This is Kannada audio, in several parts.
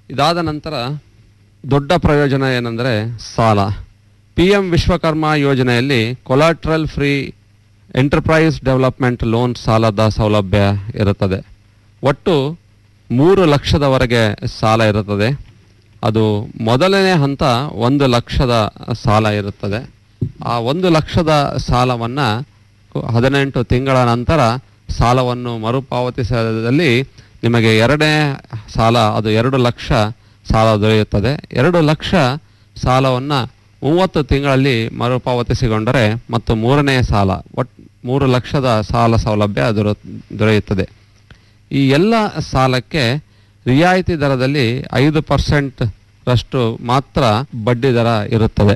ಇದಾದ ನಂತರ ದೊಡ್ಡ ಪ್ರಯೋಜನ ಏನೆಂದರೆ ಸಾಲ ಪಿ ಎಂ ವಿಶ್ವಕರ್ಮ ಯೋಜನೆಯಲ್ಲಿ collateral free enterprise development loan ಸಾಲದ ಸೌಲಭ್ಯ ಇರುತ್ತದೆ ಒಟ್ಟು ಮೂರು ಲಕ್ಷದವರೆಗೆ ಸಾಲ ಇರುತ್ತದೆ ಅದು ಮೊದಲನೇ ಹಂತ ಒಂದು ಲಕ್ಷದ ಸಾಲ ಇರುತ್ತದೆ ಆ ಒಂದು ಲಕ್ಷದ ಸಾಲವನ್ನು ಹದಿನೆಂಟು ತಿಂಗಳ ನಂತರ ಸಾಲವನ್ನು ಮರುಪಾವತಿಸದಲ್ಲಿ ನಿಮಗೆ ಎರಡನೇ ಸಾಲ ಅದು ಎರಡು ಲಕ್ಷ ಸಾಲ ದೊರೆಯುತ್ತದೆ ಎರಡು ಲಕ್ಷ ಸಾಲವನ್ನು ಮೂವತ್ತು ತಿಂಗಳಲ್ಲಿ ಮರುಪಾವತಿಸಿಕೊಂಡರೆ ಮತ್ತು ಮೂರನೇ ಸಾಲ ಒಟ್ ಮೂರು ಲಕ್ಷದ ಸಾಲ ಸೌಲಭ್ಯ ದೊರ ದೊರೆಯುತ್ತದೆ ಈ ಎಲ್ಲ ಸಾಲಕ್ಕೆ ರಿಯಾಯಿತಿ ದರದಲ್ಲಿ ಐದು ಪರ್ಸೆಂಟ್ ರಷ್ಟು ಮಾತ್ರ ಬಡ್ಡಿ ದರ ಇರುತ್ತದೆ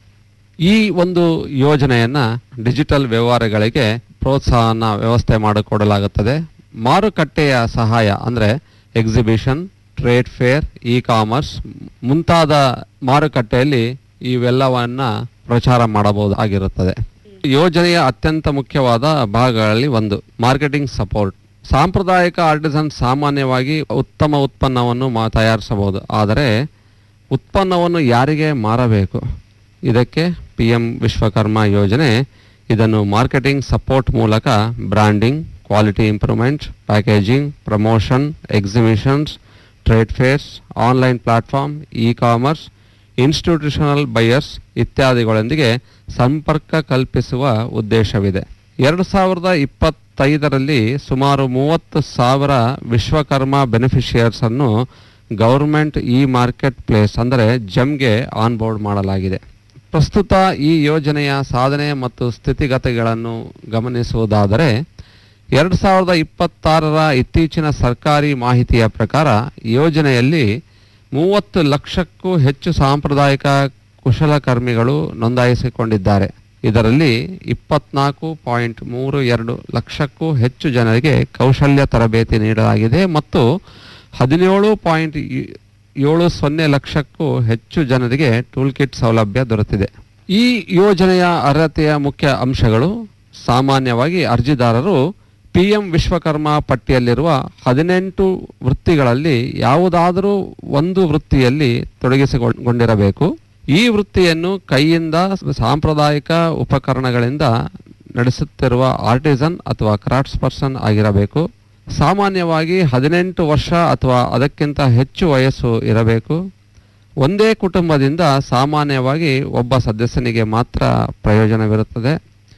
ಈ ಒಂದು ಯೋಜನೆಯನ್ನ ಡಿಜಿಟಲ್ ವ್ಯವಹಾರಗಳಿಗೆ ಪ್ರೋತ್ಸಾಹನ ವ್ಯವಸ್ಥೆ ಮಾಡಿಕೊಡಲಾಗುತ್ತದೆ ಮಾರುಕಟ್ಟೆಯ ಸಹಾಯ ಅಂದರೆ exhibition trade fair e commerce ಮುಂತಾದ ಮಾರುಕಟ್ಟೆಯಲ್ಲಿ ಇವೆಲ್ಲವನ್ನ ಪ್ರಚಾರ ಮಾಡಬಹುದಾಗಿರುತ್ತದೆ ಯೋಜನೆಯ ಅತ್ಯಂತ ಮುಖ್ಯವಾದ ಭಾಗಗಳಲ್ಲಿ ಒಂದು ಮಾರ್ಕೆಟಿಂಗ್ ಸಪೋರ್ಟ್ ಸಾಂಪ್ರದಾಯಿಕ ಆರ್ಟಿಸನ್ ಸಾಮಾನ್ಯವಾಗಿ ಉತ್ತಮ ಉತ್ಪನ್ನವನ್ನು ಮಾ ತಯಾರಿಸಬಹುದು ಆದರೆ ಉತ್ಪನ್ನವನ್ನು ಯಾರಿಗೆ ಮಾರಬೇಕು ಇದಕ್ಕೆ ಪಿ ಎಂ ವಿಶ್ವಕರ್ಮ ಯೋಜನೆ ಇದನ್ನು ಮಾರ್ಕೆಟಿಂಗ್ ಸಪೋರ್ಟ್ ಮೂಲಕ branding quality improvement packaging promotion exhibitions trade fairs online platform e commerce institutional buyers ಇತ್ಯಾದಿಗಳೊಂದಿಗೆ ಸಂಪರ್ಕ ಕಲ್ಪಿಸುವ ಉದ್ದೇಶವಿದೆ ಎರಡು ಸಾವಿರದ ಇಪ್ಪತ್ತೈದರಲ್ಲಿ ಸುಮಾರು ಮೂವತ್ತು ಸಾವಿರ ವಿಶ್ವಕರ್ಮ ಬೆನಿಫಿಷಿಯರ್ಸ್ ಅನ್ನು ಗೌರ್ಮೆಂಟ್ ಇ ಮಾರ್ಕೆಟ್ ಪ್ಲೇಸ್ ಅಂದರೆ ಜಮ್ಗೆ ಆನ್ಬೋರ್ಡ್ ಮಾಡಲಾಗಿದೆ ಪ್ರಸ್ತುತ ಈ ಯೋಜನೆಯ ಸಾಧನೆ ಮತ್ತು ಸ್ಥಿತಿಗತಿಗಳನ್ನು ಗಮನಿಸುವುದಾದರೆ ಎರಡು ಸಾವಿರದ ಇಪ್ಪತ್ತಾರರ ಇತ್ತೀಚಿನ ಸರ್ಕಾರಿ ಮಾಹಿತಿಯ ಪ್ರಕಾರ ಯೋಜನೆಯಲ್ಲಿ ಮೂವತ್ತು ಲಕ್ಷಕ್ಕೂ ಹೆಚ್ಚು ಸಾಂಪ್ರದಾಯಿಕ ಕುಶಲಕರ್ಮಿಗಳು ನೋಂದಾಯಿಸಿಕೊಂಡಿದ್ದಾರೆ ಇದರಲ್ಲಿ ಇಪ್ಪತ್ನಾಲ್ಕು ಪಾಯಿಂಟ್ ಮೂರು ಎರಡು ಲಕ್ಷಕ್ಕೂ ಹೆಚ್ಚು ಜನರಿಗೆ ಕೌಶಲ್ಯ ತರಬೇತಿ ನೀಡಲಾಗಿದೆ ಮತ್ತು ಹದಿನೇಳು ಪಾಯಿಂಟ್ ಏಳು ಸೊನ್ನೆ ಲಕ್ಷಕ್ಕೂ ಹೆಚ್ಚು ಜನರಿಗೆ ಟೂಲ್ ಕಿಟ್ ಸೌಲಭ್ಯ ದೊರೆತಿದೆ ಈ ಯೋಜನೆಯ ಅರ್ಹತೆಯ ಮುಖ್ಯ ಅಂಶಗಳು ಸಾಮಾನ್ಯವಾಗಿ ಅರ್ಜಿದಾರರು ಪಿ ಎಂ ವಿಶ್ವಕರ್ಮ ಪಟ್ಟಿಯಲ್ಲಿರುವ ಹದಿನೆಂಟು ವೃತ್ತಿಗಳಲ್ಲಿ ಯಾವುದಾದರೂ ಒಂದು ವೃತ್ತಿಯಲ್ಲಿ ತೊಡಗಿಸಿಕೊಂಡಿರಬೇಕು ಈ ವೃತ್ತಿಯನ್ನು ಕೈಯಿಂದ ಸಾಂಪ್ರದಾಯಿಕ ಉಪಕರಣಗಳಿಂದ ನಡೆಸುತ್ತಿರುವ ಆರ್ಟಿಸನ್ ಅಥವಾ ಕ್ರಾಫ್ಟ್ಸ್ ಪರ್ಸನ್ ಆಗಿರಬೇಕು ಸಾಮಾನ್ಯವಾಗಿ ಹದಿನೆಂಟು ವರ್ಷ ಅಥವಾ ಅದಕ್ಕಿಂತ ಹೆಚ್ಚು ವಯಸ್ಸು ಇರಬೇಕು ಒಂದೇ ಕುಟುಂಬದಿಂದ ಸಾಮಾನ್ಯವಾಗಿ ಒಬ್ಬ ಸದಸ್ಯನಿಗೆ ಮಾತ್ರ ಪ್ರಯೋಜನವಿರುತ್ತದೆ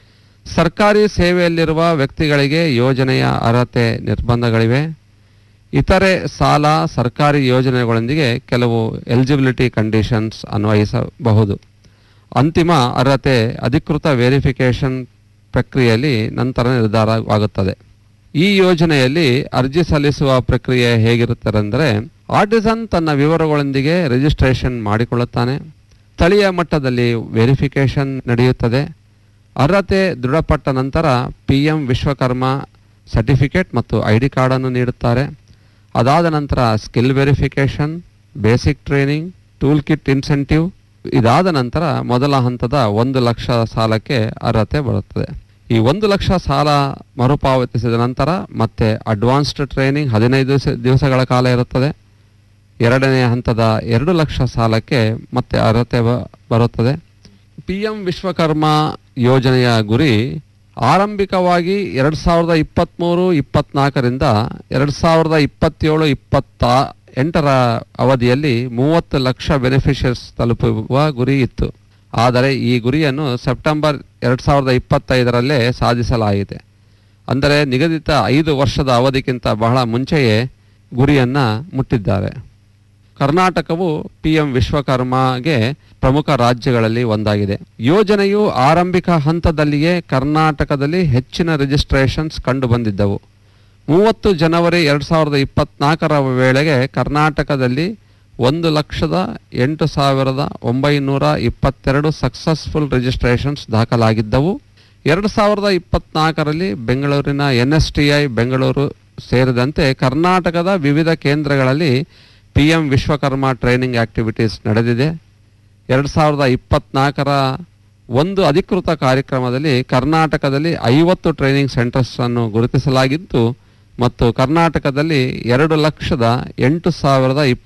ಸರ್ಕಾರಿ ಸೇವೆಯಲ್ಲಿರುವ ವ್ಯಕ್ತಿಗಳಿಗೆ ಯೋಜನೆಯ ಅರ್ಹತೆ ನಿರ್ಬಂಧಗಳಿವೆ ಇತರೆ ಸಾಲ ಸರ್ಕಾರಿ ಯೋಜನೆಗಳೊಂದಿಗೆ ಕೆಲವು ಎಲಿಜಿಬಿಲಿಟಿ ಕಂಡೀಷನ್ಸ್ ಅನ್ವಯಿಸಬಹುದು ಅಂತಿಮ ಅರ್ಹತೆ ಅಧಿಕೃತ ವೆರಿಫಿಕೇಷನ್ ಪ್ರಕ್ರಿಯೆಯಲ್ಲಿ ನಂತರ ನಿರ್ಧಾರವಾಗುತ್ತದೆ ಈ ಯೋಜನೆಯಲ್ಲಿ ಅರ್ಜಿ ಸಲ್ಲಿಸುವ ಪ್ರಕ್ರಿಯೆ ಹೇಗಿರುತ್ತದೆ ಆರ್ಟಿಸನ್ ತನ್ನ ವಿವರಗಳೊಂದಿಗೆ ರಿಜಿಸ್ಟ್ರೇಷನ್ ಮಾಡಿಕೊಳ್ಳುತ್ತಾನೆ ಸ್ಥಳೀಯ ಮಟ್ಟದಲ್ಲಿ ವೆರಿಫಿಕೇಷನ್ ನಡೆಯುತ್ತದೆ ಅರ್ಹತೆ ದೃಢಪಟ್ಟ ನಂತರ ಪಿ ಎಂ ವಿಶ್ವಕರ್ಮ ಸರ್ಟಿಫಿಕೇಟ್ ಮತ್ತು ಐ ಡಿ ಕಾರ್ಡನ್ನು ನೀಡುತ್ತಾರೆ ಅದಾದ ನಂತರ skill verification basic training tool kit incentive ಇದಾದ ನಂತರ ಮೊದಲ ಹಂತದ ಒಂದು ಲಕ್ಷ ಸಾಲಕ್ಕೆ ಅರ್ಹತೆ ಬರುತ್ತದೆ ಈ ಒಂದು ಲಕ್ಷ ಸಾಲ ಮರುಪಾವತಿಸಿದ ನಂತರ ಮತ್ತೆ ಅಡ್ವಾನ್ಸ್ಡ್ ಟ್ರೈನಿಂಗ್ ಹದಿನೈದು ದಿವಸ ದಿವಸಗಳ ಕಾಲ ಇರುತ್ತದೆ ಎರಡನೇ ಹಂತದ ಎರಡು ಲಕ್ಷ ಸಾಲಕ್ಕೆ ಮತ್ತೆ ಅರ್ಹತೆ ಬ- ಬರುತ್ತದೆ ಪಿ ಎಂ ವಿಶ್ವಕರ್ಮ ಯೋಜನೆಯ ಗುರಿ ಆರಂಭಿಕವಾಗಿ ಎರಡು ಸಾವಿರದ ಇಪ್ಪತ್ತ್ಮೂರು ಇಪ್ಪತ್ನಾಲ್ಕರಿಂದ ಎರಡು ಸಾವಿರದ ಇಪ್ಪತ್ತೇಳು ಇಪ್ಪತ್ತ ಎಂಟರ ಅವಧಿಯಲ್ಲಿ ಮೂವತ್ತು ಲಕ್ಷ ಬೆನಿಫಿಷಿಯರ್ಸ್ ತಲುಪುವ ಗುರಿ ಇತ್ತು ಆದರೆ ಈ ಗುರಿಯನ್ನು ಸೆಪ್ಟೆಂಬರ್ ಎರಡು ಸಾವಿರದ ಇಪ್ಪತ್ತೈದರಲ್ಲೇ ಸಾಧಿಸಲಾಗಿದೆ ಅಂದರೆ ನಿಗದಿತ ಐದು ವರ್ಷದ ಅವಧಿಗಿಂತ ಬಹಳ ಮುಂಚೆಯೇ ಗುರಿಯನ್ನು ಮುಟ್ಟಿದ್ದಾರೆ ಕರ್ನಾಟಕವು ಪಿ ಎಂ ವಿಶ್ವಕರ್ಮಗೆ ಪ್ರಮುಖ ರಾಜ್ಯಗಳಲ್ಲಿ ಒಂದಾಗಿದೆ ಯೋಜನೆಯು ಆರಂಭಿಕ ಹಂತದಲ್ಲಿಯೇ ಕರ್ನಾಟಕದಲ್ಲಿ ಹೆಚ್ಚಿನ ರಿಜಿಸ್ಟ್ರೇಷನ್ಸ್ ಕಂಡುಬಂದಿದ್ದವು ಮೂವತ್ತು ಜನವರಿ ಎರಡು ಸಾವಿರದ ಇಪ್ಪತ್ನಾಲ್ಕರ ವೇಳೆಗೆ ಕರ್ನಾಟಕದಲ್ಲಿ ಒಂದು ಲಕ್ಷದ ಎಂಟು ಸಾವಿರದ ಒಂಬೈನೂರ ಇಪ್ಪತ್ತೆರಡು ಸಕ್ಸಸ್ಫುಲ್ ರಿಜಿಸ್ಟ್ರೇಷನ್ಸ್ ದಾಖಲಾಗಿದ್ದವು ಎರಡು ಸಾವಿರದ ಇಪ್ಪತ್ನಾಲ್ಕರಲ್ಲಿ ಬೆಂಗಳೂರಿನ N S T I Bengaluru ಸೇರಿದಂತೆ ಕರ್ನಾಟಕದ ವಿವಿಧ ಕೇಂದ್ರಗಳಲ್ಲಿ P M Vishwakarma training activities ನಡೆದಿದೆ ಎರಡು ಸಾವಿರದ ಇಪ್ಪತ್ನಾಲ್ಕರ ಒಂದು ಅಧಿಕೃತ ಕಾರ್ಯಕ್ರಮದಲ್ಲಿ ಕರ್ನಾಟಕದಲ್ಲಿ ಐವತ್ತು ಟ್ರೈನಿಂಗ್ ಸೆಂಟರ್ಸ್ ಅನ್ನು ಗುರುತಿಸಲಾಗಿದ್ದು ಮತ್ತು ಕರ್ನಾಟಕದಲ್ಲಿ ಎರಡು ಲಕ್ಷದ ಎಂಟು ಸಾವಿರದ